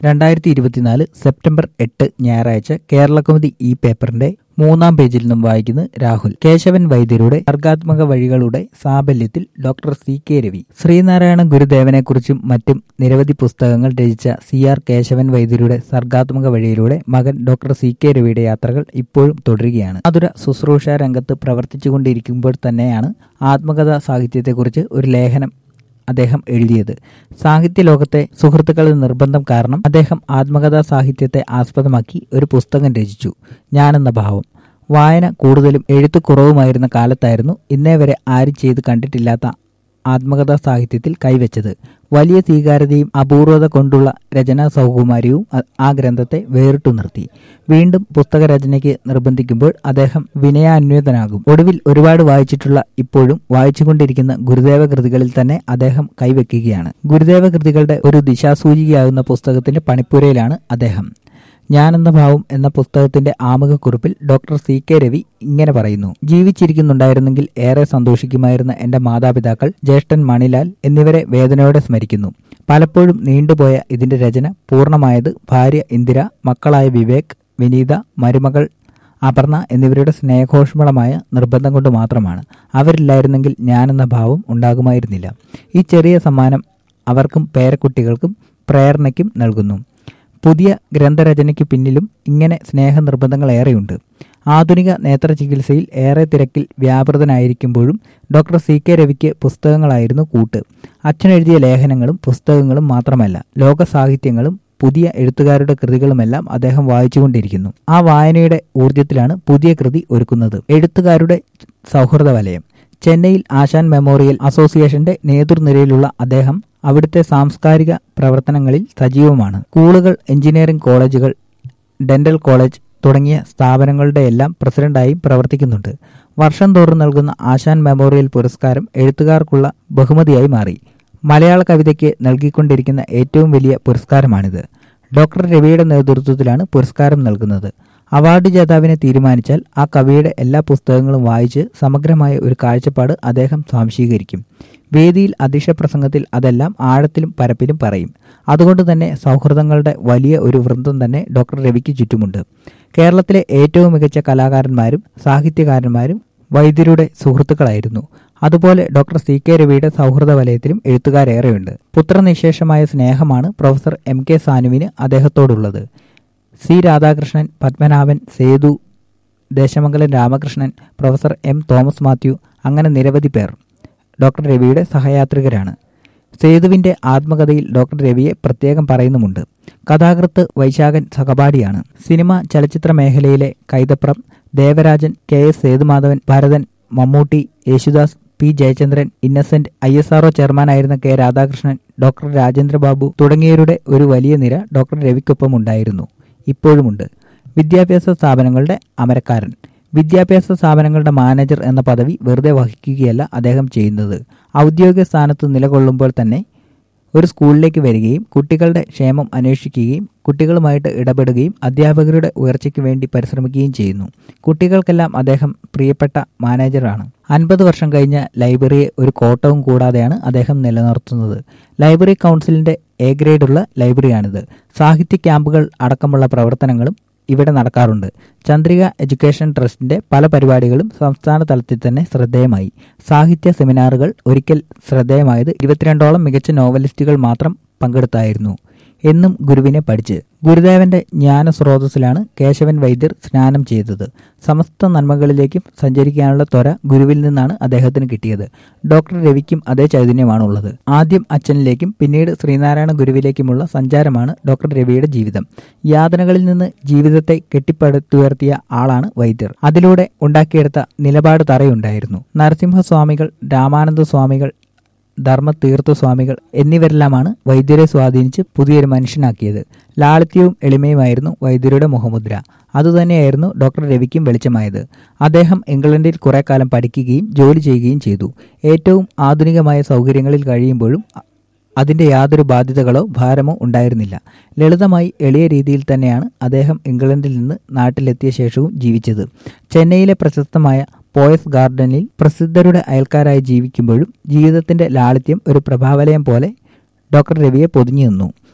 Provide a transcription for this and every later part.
രണ്ടായിരത്തി ഇരുപത്തിനാല് സെപ്റ്റംബർ എട്ട് ഞായറാഴ്ച കേരളകൗമുദി ഈ പേപ്പറിന്റെ മൂന്നാം പേജിൽ നിന്നും വായിക്കുന്നു രാഹുൽ കേശവൻ വൈദ്യരുടെ സർഗാത്മക വഴികളുടെ സാബല്യത്തിൽ ഡോക്ടർ സി കെ രവി ശ്രീനാരായണ ഗുരുദേവനെക്കുറിച്ചും മറ്റും നിരവധി പുസ്തകങ്ങൾ രചിച്ച സി ആർ കേശവൻ വൈദ്യരുടെ സർഗാത്മക വഴിയിലൂടെ മകൻ ഡോക്ടർ സി കെ രവിയുടെ യാത്രകൾ ഇപ്പോഴും തുടരുകയാണ് ആതുര ശുശ്രൂഷ രംഗത്ത് പ്രവർത്തിച്ചുകൊണ്ടിരിക്കുമ്പോൾ തന്നെയാണ് ആത്മകഥാ സാഹിത്യത്തെക്കുറിച്ച് ഒരു ലേഖനം അദ്ദേഹം എഴുതിയത് സാഹിത്യ ലോകത്തെ സുഹൃത്തുക്കളുടെ നിർബന്ധം കാരണം അദ്ദേഹം ആത്മകഥാ സാഹിത്യത്തെ ആസ്പദമാക്കി ഒരു പുസ്തകം രചിച്ചു ഞാനെന്ന ഭാവം വായന കൂടുതലും എഴുത്ത് കുറവുമായിരുന്ന കാലത്തായിരുന്നു ഇന്നേ വരെ ആരും ചെയ്ത് കണ്ടിട്ടില്ലാത്ത ആത്മകഥാ സാഹിത്യത്തിൽ കൈവച്ചത് വലിയ സ്വീകാര്യതയും അപൂർവത കൊണ്ടുള്ള രചനാ സൗകുമാര്യവും ആ ഗ്രന്ഥത്തെ വേറിട്ടു നിർത്തി വീണ്ടും പുസ്തകരചനയ്ക്ക് നിർബന്ധിക്കുമ്പോൾ അദ്ദേഹം വിനയാന്വേതനാകും ഒടുവിൽ ഒരുപാട് വായിച്ചിട്ടുള്ള ഇപ്പോഴും വായിച്ചുകൊണ്ടിരിക്കുന്ന ഗുരുദേവ കൃതികളിൽ തന്നെ അദ്ദേഹം കൈവയ്ക്കുകയാണ് ഗുരുദേവ കൃതികളുടെ ഒരു ദിശാസൂചികയാകുന്ന പുസ്തകത്തിന്റെ പണിപ്പുരയിലാണ് അദ്ദേഹം ഞാനെന്ന ഭാവം എന്ന പുസ്തകത്തിന്റെ ആമുഖക്കുറിപ്പിൽ ഡോക്ടർ സി കെ രവി ഇങ്ങനെ പറയുന്നു ജീവിച്ചിരിക്കുന്നുണ്ടായിരുന്നെങ്കിൽ ഏറെ സന്തോഷിക്കുമായിരുന്ന എന്റെ മാതാപിതാക്കൾ ജ്യേഷ്ഠൻ മണിലാൽ എന്നിവരെ വേദനയോടെ സ്മരിക്കുന്നു പലപ്പോഴും നീണ്ടുപോയ ഇതിന്റെ രചന പൂർണ്ണമായത് ഭാര്യ ഇന്ദിര മക്കളായ വിവേക് വിനീത മരുമകൾ അപർണ എന്നിവരുടെ സ്നേഹോഷ്മളമായ നിർബന്ധം കൊണ്ട് മാത്രമാണ് അവരില്ലായിരുന്നെങ്കിൽ ഞാനെന്ന ഭാവം ഉണ്ടാകുമായിരുന്നില്ല ഈ ചെറിയ സമ്മാനം അവർക്കും പേരക്കുട്ടികൾക്കും പ്രേരണയ്ക്കും നൽകുന്നു പുതിയ ഗ്രന്ഥരചനയ്ക്ക് പിന്നിലും ഇങ്ങനെ സ്നേഹനിർബന്ധങ്ങൾ ഏറെയുണ്ട് ആധുനിക നേത്ര ചികിത്സയിൽ ഏറെ തിരക്കിൽ വ്യാപൃതനായിരിക്കുമ്പോഴും ഡോക്ടർ സി കെ രവിക്ക് പുസ്തകങ്ങളായിരുന്നു കൂട്ട് അച്ഛനെഴുതിയ ലേഖനങ്ങളും പുസ്തകങ്ങളും മാത്രമല്ല ലോക സാഹിത്യങ്ങളും പുതിയ എഴുത്തുകാരുടെ കൃതികളുമെല്ലാം അദ്ദേഹം വായിച്ചുകൊണ്ടിരിക്കുന്നു ആ വായനയുടെ ഊർജ്ജത്തിലാണ് പുതിയ കൃതി ഒരുക്കുന്നത് എഴുത്തുകാരുടെ സൗഹൃദ വലയം ചെന്നൈയിൽ ആശാൻ മെമ്മോറിയൽ അസോസിയേഷന്റെ നേതൃനിരയിലുള്ള അദ്ദേഹം അവിടുത്തെ സാംസ്കാരിക പ്രവർത്തനങ്ങളിൽ സജീവമാണ് സ്കൂളുകൾ എഞ്ചിനീയറിംഗ് കോളേജുകൾ ഡെന്റൽ കോളേജ് തുടങ്ങിയ സ്ഥാപനങ്ങളുടെയെല്ലാം പ്രസിഡന്റായും പ്രവർത്തിക്കുന്നുണ്ട് വർഷം തോറും നൽകുന്ന ആശാൻ മെമ്മോറിയൽ പുരസ്കാരം എഴുത്തുകാർക്കുള്ള ബഹുമതിയായി മാറി മലയാള കവിതയ്ക്ക് നൽകിക്കൊണ്ടിരിക്കുന്ന ഏറ്റവും വലിയ പുരസ്കാരമാണിത് ഡോക്ടർ രവിയുടെ നേതൃത്വത്തിലാണ് പുരസ്കാരം നൽകുന്നത് അവാർഡ് ജേതാവിനെ തീരുമാനിച്ചാൽ ആ കവിയുടെ എല്ലാ പുസ്തകങ്ങളും വായിച്ച് സമഗ്രമായ ഒരു കാഴ്ചപ്പാട് അദ്ദേഹം സ്വാംശീകരിക്കും വേദിയിൽ അധ്യക്ഷ പ്രസംഗത്തിൽ അതെല്ലാം ആഴത്തിലും പരപ്പിലും പറയും അതുകൊണ്ട് തന്നെ സൗഹൃദങ്ങളുടെ വലിയ ഒരു വൃന്ദം തന്നെ ഡോക്ടർ രവിക്ക് ചുറ്റുമുണ്ട് കേരളത്തിലെ ഏറ്റവും മികച്ച കലാകാരന്മാരും സാഹിത്യകാരന്മാരും വൈദ്യരുടെ സുഹൃത്തുക്കളായിരുന്നു അതുപോലെ ഡോക്ടർ സി കെ രവിയുടെ സൗഹൃദ വലയത്തിലും എഴുത്തുകാരേറെയുണ്ട് പുത്രനിശേഷമായ സ്നേഹമാണ് പ്രൊഫസർ എം കെ സാനുവിന് അദ്ദേഹത്തോടുള്ളത് C Radhakrishnan Padmanabhan Sethu Deshamangalam Ramakrishnan professor M Thomas Mathew അങ്ങനെ നിരവധി പേർ ഡോക്ടർ രവിയുടെ സഹയാത്രികരാണ് സേതുവിന്റെ ആത്മകഥയിൽ ഡോക്ടർ രവിയെ പ്രത്യേകം പറയുന്നുമുണ്ട് കഥാകൃത്ത് വൈശാഖൻ സഹപാഠിയാണ് സിനിമ ചലച്ചിത്ര മേഖലയിലെ Kaithapram Devarajan K S Sethumadhavan Bharathan Mammootty Yesudas P Jayachandran Innocent I S RO ചെയർമാനായിരുന്ന കെ രാധാകൃഷ്ണൻ ഡോക്ടർ രാജേന്ദ്രബാബു തുടങ്ങിയവരുടെ ഒരു വലിയ നിര ഡോക്ടർ രവിക്കൊപ്പം ഉണ്ടായിരുന്നു ഇപ്പോഴുമുണ്ട് വിദ്യാഭ്യാസ സ്ഥാപനങ്ങളുടെ അമരക്കാരൻ വിദ്യാഭ്യാസ സ്ഥാപനങ്ങളുടെ മാനേജർ എന്ന പദവി വെറുതെ വഹിക്കുകയല്ല അദ്ദേഹം ചെയ്യുന്നത് ഔദ്യോഗിക സ്ഥാനത്ത് നിലകൊള്ളുമ്പോൾ തന്നെ ഒരു സ്കൂളിലേക്ക് വരികയും കുട്ടികളുടെ ക്ഷേമം അന്വേഷിക്കുകയും കുട്ടികളുമായിട്ട് ഇടപെടുകയും അധ്യാപകരുടെ ഉയർച്ചയ്ക്ക് വേണ്ടി പരിശ്രമിക്കുകയും ചെയ്യുന്നു കുട്ടികൾക്കെല്ലാം അദ്ദേഹം പ്രിയപ്പെട്ട മാനേജറാണ് അൻപത് വർഷം കഴിഞ്ഞ ലൈബ്രറിയെ ഒരു കോട്ടവും കൂടാതെയാണ് അദ്ദേഹം നിലനിർത്തുന്നത് ലൈബ്രറി കൗൺസിലിന്റെ എ ഗ്രേഡുള്ള ലൈബ്രറിയാണിത് സാഹിത്യ ക്യാമ്പുകൾ അടക്കമുള്ള പ്രവർത്തനങ്ങളും ഇവിടെ നടക്കാറുണ്ട് ചന്ദ്രിക എഡ്യൂക്കേഷൻ ട്രസ്റ്റിന്റെ പല പരിപാടികളും സംസ്ഥാന തലത്തിൽ തന്നെ ശ്രദ്ധേയമായി സാഹിത്യ സെമിനാറുകൾ ഒരിക്കൽ ശ്രദ്ധേയമായത് ഇരുപത്തിരണ്ടോളം മികച്ച നോവലിസ്റ്റുകൾ മാത്രം പങ്കെടുത്തായിരുന്നു എന്നും ഗുരുവിനെ പഠിച്ച് ഗുരുദേവന്റെ ജ്ഞാന സ്രോതസ്സിലാണ് കേശവൻ വൈദ്യർ സ്നാനം ചെയ്തത് സമസ്ത നന്മകളിലേക്കും സഞ്ചരിക്കാനുള്ള ത്വര ഗുരുവിൽ നിന്നാണ് അദ്ദേഹത്തിന് കിട്ടിയത് ഡോക്ടർ രവിക്കും അതേ ചൈതന്യമാണുള്ളത് ആദ്യം അച്ഛനിലേക്കും പിന്നീട് ശ്രീനാരായണ ഗുരുവിലേക്കുമുള്ള സഞ്ചാരമാണ് ഡോക്ടർ രവിയുടെ ജീവിതം യാതനകളിൽ നിന്ന് ജീവിതത്തെ കെട്ടിപ്പടുത്തുയർത്തിയ ആളാണ് വൈദ്യർ അതിലൂടെ ഉണ്ടാക്കിയെടുത്ത നിലപാട് തറയുണ്ടായിരുന്നു നരസിംഹസ്വാമികൾ രാമാനന്ദ സ്വാമികൾ ധർമ്മതീർത്ഥ സ്വാമികൾ എന്നിവരെല്ലാമാണ് വൈദ്യരെ സ്വാധീനിച്ച് പുതിയൊരു മനുഷ്യനാക്കിയത് ലാളിത്യവും എളിമയുമായിരുന്നു വൈദ്യരുടെ മുഖമുദ്ര അതുതന്നെയായിരുന്നു ഡോക്ടർ രവിക്കും വെളിച്ചമായത് അദ്ദേഹം ഇംഗ്ലണ്ടിൽ കുറെ കാലം പഠിക്കുകയും ജോലി ചെയ്യുകയും ചെയ്തു ഏറ്റവും ആധുനികമായ സൗകര്യങ്ങളിൽ കഴിയുമ്പോഴും അതിന്റെ യാതൊരു ബാധ്യതകളോ ഭാരമോ ഉണ്ടായിരുന്നില്ല ലളിതമായി എളിയ രീതിയിൽ തന്നെയാണ് അദ്ദേഹം ഇംഗ്ലണ്ടിൽ നിന്ന് നാട്ടിലെത്തിയ ശേഷവും ജീവിച്ചത് ചെന്നൈയിലെ പ്രശസ്തമായ പോയസ് ഗാർഡനിൽ പ്രസിദ്ധരുടെ അയൽക്കാരായി ജീവിക്കുമ്പോഴും ജീവിതത്തിന്റെ ലാളിത്യം ഒരു പ്രഭാവലയം പോലെ ഡോക്ടർ രവിയെ പൊതിഞ്ഞു നിന്നു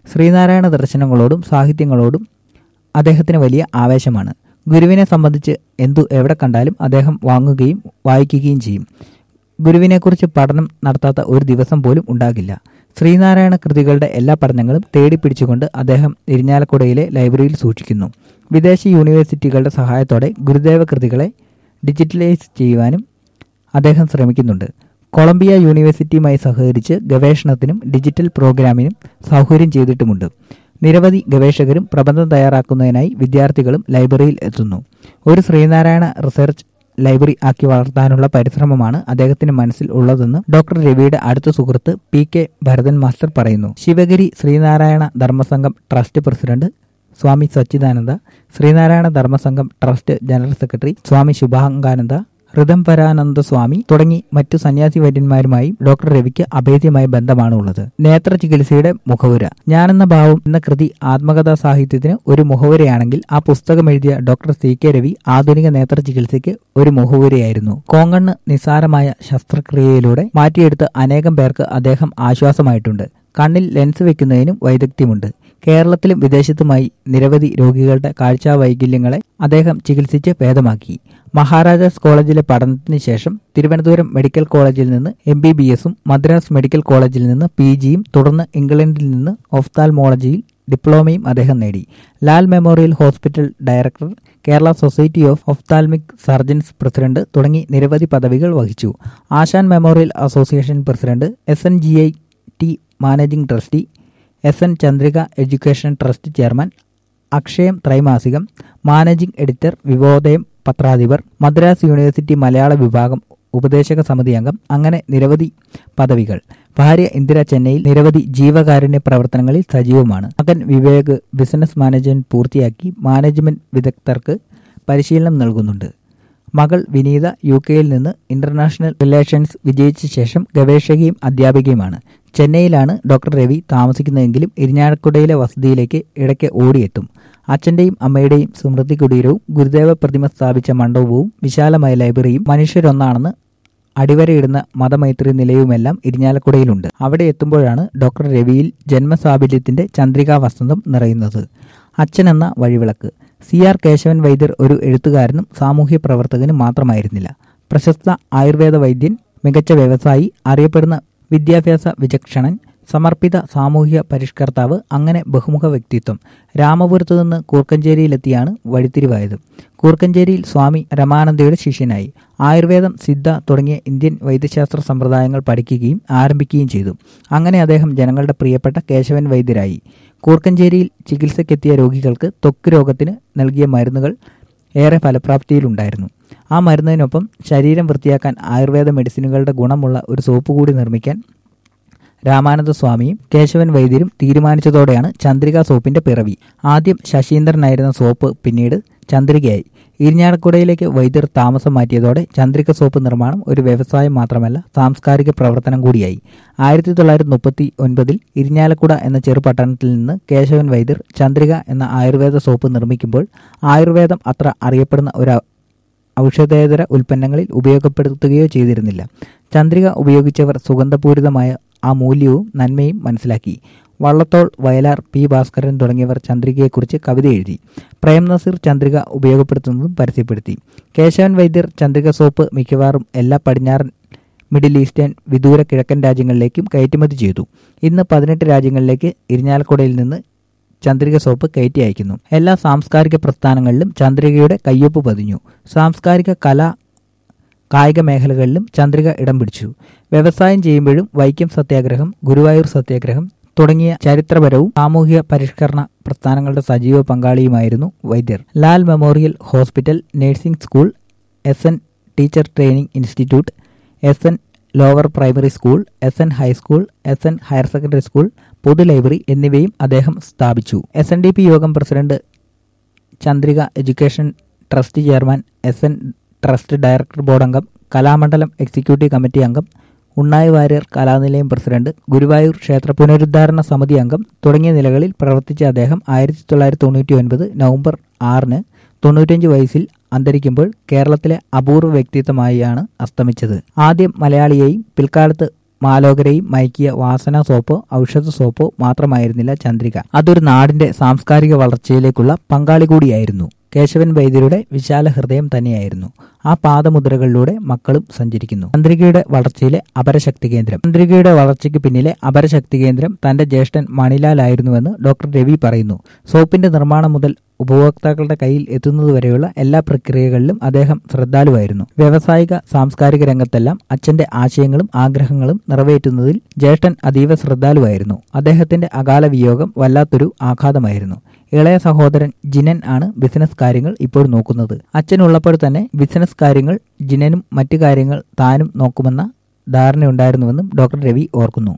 ശ്രീനാരായണ ദർശനങ്ങളോടും സാഹിത്യങ്ങളോടും അദ്ദേഹത്തിന് വലിയ ആവേശമാണ് ഗുരുവിനെ സംബന്ധിച്ച് എന്തു എവിടെ കണ്ടാലും അദ്ദേഹം വാങ്ങുകയും വായിക്കുകയും ചെയ്യും ഗുരുവിനെക്കുറിച്ച് പഠനം നടത്താത്ത ഒരു ദിവസം പോലും ഉണ്ടാകില്ല ശ്രീനാരായണ കൃതികളുടെ എല്ലാ പഠനങ്ങളും തേടിപ്പിടിച്ചുകൊണ്ട് അദ്ദേഹം ഇരിഞ്ഞാലക്കുടയിലെ ലൈബ്രറിയിൽ സൂക്ഷിക്കുന്നു വിദേശ യൂണിവേഴ്സിറ്റികളുടെ സഹായത്തോടെ ഗുരുദേവ കൃതികളെ ഡിജിറ്റലൈസ് ചെയ്യുവാനും അദ്ദേഹം ശ്രമിക്കുന്നുണ്ട് കൊളംബിയ യൂണിവേഴ്സിറ്റിയുമായി സഹകരിച്ച് ഗവേഷണത്തിനും ഡിജിറ്റൽ പ്രോഗ്രാമിനും സൗകര്യം ചെയ്തിട്ടുമുണ്ട് നിരവധി ഗവേഷകരും പ്രബന്ധം തയ്യാറാക്കുന്നതിനായി വിദ്യാർത്ഥികളും ലൈബ്രറിയിൽ എത്തുന്നു ഒരു ശ്രീനാരായണ റിസർച്ച് ലൈബ്രറി ആക്കി വളർത്താനുള്ള പരിശ്രമമാണ് അദ്ദേഹത്തിന് മനസ്സിൽ ഉള്ളതെന്ന് ഡോക്ടർ രവിയുടെ അടുത്ത സുഹൃത്ത് പി കെ ഭരതൻ മാസ്റ്റർ പറയുന്നു Sivagiri Sreenarayana Dharmasangham trust president Swami Sachidananda Sreenarayana Dharmasangham trust general secretary Swami Subhangananda Rithambharananda Swami തുടങ്ങി മറ്റു സന്യാസി വൈദ്യന്മാരുമായും ഡോക്ടർ രവിക്ക് അഭേദ്യമായ ബന്ധമാണ് ഉള്ളത് നേത്ര ചികിത്സയുടെ മുഖവുര ഞാനെന്ന ഭാവം എന്ന കൃതി ആത്മകഥാ സാഹിത്യത്തിന് ഒരു മുഖവുരയാണെങ്കിൽ ആ പുസ്തകം എഴുതിയ ഡോക്ടർ സി കെ രവി ആധുനിക നേത്ര ചികിത്സയ്ക്ക് ഒരു മുഖവുരയായിരുന്നു കോങ്കണ്ണ് നിസ്സാരമായ ശസ്ത്രക്രിയയിലൂടെ മാറ്റിയെടുത്ത് അനേകം പേർക്ക് അദ്ദേഹം ആശ്വാസമായിട്ടുണ്ട് കണ്ണിൽ ലെൻസ് വെക്കുന്നതിനും വൈദഗ്ധ്യമുണ്ട് കേരളത്തിലും വിദേശത്തുമായി നിരവധി രോഗികളുടെ കാഴ്ചാ വൈകല്യങ്ങളെ അദ്ദേഹം ചികിത്സിച്ച് ഭേദമാക്കി മഹാരാജാസ് കോളേജിലെ പഠനത്തിന് ശേഷം തിരുവനന്തപുരം മെഡിക്കൽ കോളേജിൽ നിന്ന് എം ബി ബി എസും മദ്രാസ് മെഡിക്കൽ കോളേജിൽ നിന്ന് പി ജിയും തുടർന്ന് ഇംഗ്ലണ്ടിൽ നിന്ന് ഒഫ്താൽമോളജിയിൽ ഡിപ്ലോമയും അദ്ദേഹം നേടി Lal memorial hospital director Kerala society of ophthalmic surgeons president തുടങ്ങി നിരവധി പദവികൾ വഹിച്ചു Asan memorial association president S N G I T managing trustee S N Chandrika education trust chairman Akshayam ത്രൈമാസികം മാനേജിംഗ് എഡിറ്റർ വിവോദയം പത്രാധിപർ മദ്രാസ് യൂണിവേഴ്സിറ്റി മലയാള വിഭാഗം ഉപദേശക സമിതി അംഗം അങ്ങനെ നിരവധി പദവികൾ ഭാര്യ ഇന്ദിര ചെന്നൈയിൽ നിരവധി ജീവകാരുണ്യ പ്രവർത്തനങ്ങളിൽ സജീവമാണ് മകൻ വിവേക് ബിസിനസ് മാനേജ്മെന്റ് പൂർത്തിയാക്കി മാനേജ്മെന്റ് വിദഗ്ധർക്ക് പരിശീലനം നൽകുന്നുണ്ട് മകൾ വിനീത യു കെയിൽ നിന്ന് ഇന്റർനാഷണൽ റിലേഷൻസ് വിജയിച്ച ശേഷം ഗവേഷകയും അധ്യാപികയുമാണ് ചെന്നൈയിലാണ് ഡോക്ടർ രവി താമസിക്കുന്നതെങ്കിലും ഇരിഞ്ഞാലക്കുടയിലെ വസതിയിലേക്ക് ഇടയ്ക്ക് ഓടിയെത്തും അച്ഛന്റെയും അമ്മയുടെയും സ്മൃതി കുടീരവും ഗുരുദേവ പ്രതിമ സ്ഥാപിച്ച മണ്ഡപവും വിശാലമായ ലൈബ്രറിയും മനുഷ്യരൊന്നാണെന്ന് അടിവരയിടുന്ന മതമൈത്രി നിലയുമെല്ലാം ഇരിഞ്ഞാലക്കുടയിലുണ്ട് അവിടെ എത്തുമ്പോഴാണ് ഡോക്ടർ രവിയിൽ ജന്മസാബല്യത്തിന്റെ ചന്ദ്രികാ വസന്തം നിറയുന്നത് അച്ഛൻ എന്ന വഴിവിളക്ക് സി ആർ കേശവൻ വൈദ്യർ ഒരു എഴുത്തുകാരനും സാമൂഹ്യ പ്രവർത്തകനും മാത്രമായിരുന്നില്ല പ്രശസ്ത ആയുർവേദ വൈദ്യൻ മികച്ച വ്യവസായി അറിയപ്പെടുന്ന വിദ്യാഭ്യാസ വിചക്ഷണൻ സമർപ്പിത സാമൂഹ്യ പരിഷ്കർത്താവ് അങ്ങനെ ബഹുമുഖ വ്യക്തിത്വം രാമപുരത്തു നിന്ന് കൂർക്കഞ്ചേരിയിലെത്തിയാണ് വഴിത്തിരിവായത് കൂർക്കഞ്ചേരിയിൽ സ്വാമി രമാനന്ദയുടെ ശിഷ്യനായി ആയുർവേദം സിദ്ധ തുടങ്ങിയ ഇന്ത്യൻ വൈദ്യശാസ്ത്ര സമ്പ്രദായങ്ങൾ പഠിക്കുകയും ആരംഭിക്കുകയും ചെയ്തു അങ്ങനെ അദ്ദേഹം ജനങ്ങളുടെ പ്രിയപ്പെട്ട കേശവൻ വൈദ്യരായി കൂർക്കഞ്ചേരിയിൽ ചികിത്സയ്ക്കെത്തിയ രോഗികൾക്ക് ത്വക്ക് രോഗത്തിന് നൽകിയ മരുന്നുകൾ ഏറെ ഫലപ്രാപ്തിയിലുണ്ടായിരുന്നു ആ മരുന്നിനൊപ്പം ശരീരം വൃത്തിയാക്കാൻ ആയുർവേദ മെഡിസിനുകളുടെ ഗുണമുള്ള ഒരു സോപ്പ് കൂടി നിർമ്മിക്കാൻ രാമാനന്ദ സ്വാമിയും കേശവൻ വൈദ്യരും തീരുമാനിച്ചതോടെയാണ് ചന്ദ്രിക സോപ്പിന്റെ പിറവി ആദ്യം ശശീന്ദ്രനായിരുന്ന സോപ്പ് പിന്നീട് ചന്ദ്രികയായി ഇരിഞ്ഞാലക്കുടയിലേക്ക് വൈദ്യർ താമസം മാറ്റിയതോടെ ചന്ദ്രിക സോപ്പ് നിർമ്മാണം ഒരു വ്യവസായം മാത്രമല്ല സാംസ്കാരിക പ്രവർത്തനം കൂടിയായി ആയിരത്തി തൊള്ളായിരത്തി മുപ്പത്തി ഒൻപതിൽ ഇരിഞ്ഞാലക്കുട എന്ന ചെറുപട്ടണത്തിൽ നിന്ന് കേശവൻ വൈദ്യർ ചന്ദ്രിക എന്ന ആയുർവേദ സോപ്പ് നിർമ്മിക്കുമ്പോൾ ആയുർവേദം അത്ര അറിയപ്പെടുന്ന ഒരു ഔഷധേതര ഉൽപ്പന്നങ്ങളിൽ ഉപയോഗപ്പെടുത്തുകയോ ചെയ്തിരുന്നില്ല ചന്ദ്രിക ഉപയോഗിച്ചവർ സുഗന്ധപൂരിതമായ ആ മൂല്യവും നന്മയും മനസ്സിലാക്കി വള്ളത്തോൾ വയലാർ പി ഭാസ്കരൻ തുടങ്ങിയവർ ചന്ദ്രികയെക്കുറിച്ച് കവിത എഴുതി പ്രേം നസീർ ചന്ദ്രിക ഉപയോഗപ്പെടുത്തുന്നതും പരസ്യപ്പെടുത്തി കേശവൻ വൈദ്യർ ചന്ദ്രിക സോപ്പ് മിക്കവാറും എല്ലാ പടിഞ്ഞാറൻ മിഡിൽ ഈസ്റ്റേൺ വിദൂര കിഴക്കൻ രാജ്യങ്ങളിലേക്കും കയറ്റുമതി ചെയ്തു ഇന്ന് പതിനെട്ട് രാജ്യങ്ങളിലേക്ക് ഇരിഞ്ഞാലക്കുടയിൽ നിന്ന് ചന്ദ്രിക സോപ്പ് കയറ്റി അയക്കുന്നു എല്ലാ സാംസ്കാരിക പ്രസ്ഥാനങ്ങളിലും ചന്ദ്രികയുടെ കയ്യൊപ്പ് പതിഞ്ഞു സാംസ്കാരിക കല കായിക മേഖലകളിലും ചന്ദ്രിക ഇടം പിടിച്ചു വ്യവസായം ചെയ്യുമ്പോഴും വൈക്കം സത്യാഗ്രഹം ഗുരുവായൂർ സത്യാഗ്രഹം തുടങ്ങിയ ചരിത്രപരവും സാമൂഹിക പരിഷ്കരണ പ്രസ്ഥാനങ്ങളുടെ സജീവ പങ്കാളിയുമായിരുന്നു Vaidyar Lal memorial hospital nursing school S N teacher training institute S N lower primary school S N high school S N higher secondary school പൊതു ലൈബ്രറി എന്നിവയും അദ്ദേഹം സ്ഥാപിച്ചു S N D P Yogam president Chandrika education trust chairman S N trust director board അംഗം Kalamandalam executive committee അംഗം Unnayi Warrier Kalanilayam president Guruvayur ക്ഷേത്ര പുനരുദ്ധാരണ സമിതി അംഗം തുടങ്ങിയ നിലകളിൽ പ്രവർത്തിച്ച അദ്ദേഹം ആയിരത്തി തൊള്ളായിരത്തി തൊണ്ണൂറ്റി ഒൻപത് നവംബർ ആറിന് തൊണ്ണൂറ്റഞ്ച് വയസ്സിൽ അന്തരിക്കുമ്പോൾ കേരളത്തിലെ അപൂർവ വ്യക്തിത്വമായാണ് അസ്തമിച്ചത് ആദ്യം മലയാളിയെയും പിൽക്കാലത്ത് മാലോകരെയും മയക്കിയ വാസന സോപ്പോ ഔഷധ സോപ്പോ മാത്രമായിരുന്നില്ല ചന്ദ്രിക അതൊരു നാടിന്റെ സാംസ്കാരിക വളർച്ചയിലേക്കുള്ള പങ്കാളി കൂടിയായിരുന്നു കേശവൻ വൈദ്യരുടെ വിശാല ഹൃദയം തന്നെയായിരുന്നു ആ പാദമുദ്രകളിലൂടെ മക്കളും സഞ്ചരിക്കുന്നു ചന്ദ്രികയുടെ വളർച്ചയിലെ അപരശക്തി കേന്ദ്രം ചന്ദ്രികയുടെ വളർച്ചയ്ക്ക് പിന്നിലെ അപരശക്തി കേന്ദ്രം തന്റെ ജ്യേഷ്ഠൻ മണിലാലായിരുന്നുവെന്ന് ഡോക്ടർ രവി പറയുന്നു സോപ്പിന്റെ നിർമ്മാണം മുതൽ ഉപഭോക്താക്കളുടെ കയ്യിൽ എത്തുന്നതുവരെയുള്ള എല്ലാ പ്രക്രിയകളിലും അദ്ദേഹം ശ്രദ്ധാലുവായിരുന്നു വ്യാവസായിക സാംസ്കാരിക രംഗത്തെല്ലാം അച്ഛന്റെ ആശയങ്ങളും ആഗ്രഹങ്ങളും നിറവേറ്റുന്നതിൽ ജ്യേഷ്ഠൻ അതീവ ശ്രദ്ധാലുവായിരുന്നു അദ്ദേഹത്തിന്റെ അകാല വിയോഗം വല്ലാത്തൊരു ആഘാതമായിരുന്നു ഇളയ സഹോദരൻ ജിനൻ ആണ് ബിസിനസ് കാര്യങ്ങൾ ഇപ്പോൾ നോക്കുന്നത് അച്ഛനുള്ളപ്പോൾ തന്നെ ബിസിനസ് കാര്യങ്ങൾ ജിനനും മറ്റു കാര്യങ്ങൾ താനും നോക്കുമെന്ന ധാരണയുണ്ടായിരുന്നുവെന്നും ഡോക്ടർ രവി ഓർക്കുന്നു